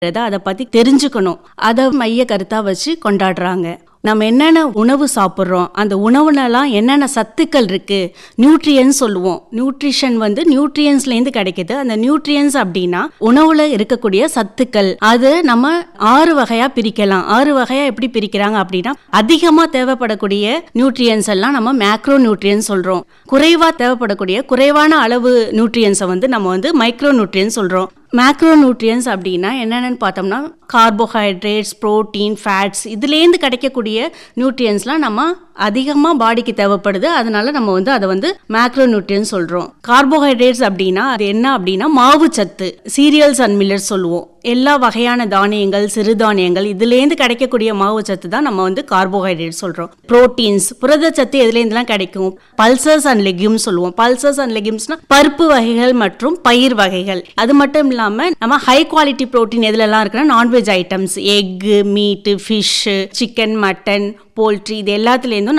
அதை பத்தி தெரிஞ்சுக்கணும் அதை மைய கருத்தா வச்சு கொண்டாடுறாங்க நம்ம என்னென்ன உணவு சாப்பிட்றோம் அந்த உணவுலலாம் என்னென்ன சத்துக்கள் இருக்கு நியூட்ரியன்ஸ் சொல்லுவோம் நியூட்ரிஷன் வந்து நியூட்ரியன்ஸ்லேருந்து கிடைக்குது அந்த நியூட்ரியன்ஸ் அப்படின்னா உணவுல இருக்கக்கூடிய சத்துக்கள் அது நம்ம ஆறு வகையா பிரிக்கலாம் ஆறு வகையா எப்படி பிரிக்கிறாங்க அப்படின்னா அதிகமா தேவைப்படக்கூடிய நியூட்ரியன்ஸ் எல்லாம் நம்ம மேக்ரோ நியூட்ரியன்ஸ் சொல்றோம் குறைவா தேவைப்படக்கூடிய குறைவான அளவு நியூட்ரியன்ஸை வந்து நம்ம வந்து மைக்ரோ நியூட்ரியன்ஸ் சொல்றோம் மேக்ரோ நியூட்ரியன்ஸ் அப்படின்னா என்னென்னு பார்த்தோம்னா கார்போஹைட்ரேட்ஸ் புரோட்டீன் ஃபேட்ஸ் இதுலேருந்து கிடைக்கக்கூடிய நியூட்ரியன்ஸ்லாம் நம்ம அதிகமாக பாடிக்கு தேவைப்படுது அதனால நம்ம வந்து அதை வந்து மேக்ரோ நியூட்ரியன்ஸ் சொல்கிறோம் கார்போஹைட்ரேட்ஸ் அப்படின்னா அது என்ன அப்படின்னா மாவு சத்து சீரியல்ஸ் அண்ட் மில்லட்ஸ் சொல்லுவோம் எல்லா வகையான தானியங்கள் சிறுதானியங்கள் இதுலேருந்து கிடைக்கக்கூடிய மாவு சத்து தான் நம்ம வந்து கார்போஹைட்ரேட் சொல்கிறோம் புரோட்டீன்ஸ் புரதச்சத்து எதுலேருந்துலாம் கிடைக்கும் பல்சஸ் அண்ட் லெக்யூம்ஸ் சொல்லுவோம் பல்சஸ் அண்ட் லெக்யூம்ஸ்னா பருப்பு வகைகள் மற்றும் பயிர் வகைகள் அது மட்டும் இல்லாமல் நம்ம ஹை குவாலிட்டி புரோட்டீன் எதுலலாம் இருக்குன்னா non veg items egg meat fish chicken mutton poultry இது எல்லாத்துலேருந்தும்